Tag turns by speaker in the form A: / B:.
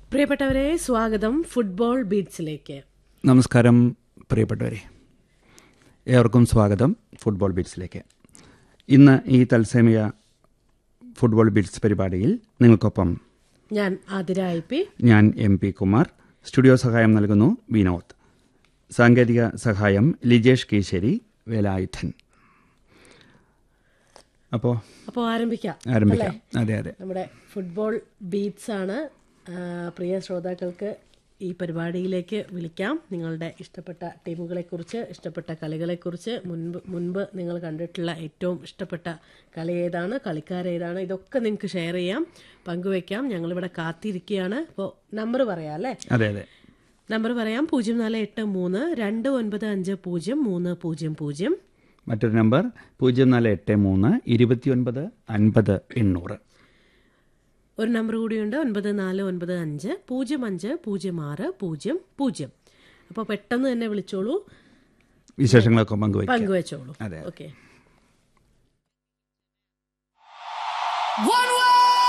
A: പ്രിയപ്പെട്ടവരെ സ്വാഗതം ഫുട്ബോൾ ബീറ്റ്സിലേക്ക്
B: നമസ്കാരം പ്രിയപ്പെട്ടവരെ ഏവർക്കും സ്വാഗതം ഫുട്ബോൾ ബീറ്റ്സിലേക്ക് ഇന്ന് ഈ തത്സമയ ഫുട്ബോൾ ബീറ്റ്സ് പരിപാടിയിൽ നിങ്ങൾക്കൊപ്പം
A: ഞാൻ ആതിര ഐ പി
B: ഞാൻ എം പി കുമാർ സ്റ്റുഡിയോ സഹായം നൽകുന്നു വിനോദ് സാങ്കേതിക സഹായം ലിജേഷ് കീശേരി വേലായുധൻ അപ്പോൾ
A: അപ്പോൾ ആരംഭിക്കാം
B: ആരംഭിക്കാം അതെ അതെ
A: നമ്മുടെ ഫുട്ബോൾ ബീറ്റ്സ് ആണ് ആ, പ്രിയ ശ്രോതാക്കൾക്ക് ഈ പരിപാടിയിലേക്ക് വിളിക്കാം നിങ്ങളുടെ ഇഷ്ടപ്പെട്ട ടീമുകളെക്കുറിച്ച് ഇഷ്ടപ്പെട്ട കളികളെക്കുറിച്ച് മുൻപ് മുൻപ് നിങ്ങൾ കണ്ടിട്ടുള്ള ഏറ്റവും ഇഷ്ടപ്പെട്ട കളി ഏതാണ് കളിക്കാരേതാണ് ഇതൊക്കെ നിങ്ങൾക്ക് ഷെയർ ചെയ്യാം പങ്കുവെക്കാം ഞങ്ങളിവിടെ കാത്തിരിക്കുകയാണ് അപ്പോൾ നമ്പർ പറയാം അല്ലേ
B: അതെ അതെ
A: നമ്പർ പറയാം പൂജ്യം നാല് എട്ട് മൂന്ന് രണ്ട് ഒൻപത് അഞ്ച് പൂജ്യം മൂന്ന് പൂജ്യം പൂജ്യം
B: മറ്റൊരു നമ്പർ പൂജ്യം നാല് എട്ട് മൂന്ന് ഇരുപത്തിയൊൻപത് അൻപത് എണ്ണൂറ്
A: ഒരു നമ്പർ കൂടിയുണ്ട് ഒൻപത് നാല് ഒൻപത് അഞ്ച് പൂജ്യം അഞ്ച് പൂജ്യം ആറ് പൂജ്യം പൂജ്യം അപ്പോൾ പെട്ടെന്ന് തന്നെ വിളിച്ചോളൂ
B: വിശേഷങ്ങളൊക്കെ പങ്കുവയ്ക്കാം
A: പങ്കുവെച്ചോളൂ
B: അതെ.
A: Okay
C: One way!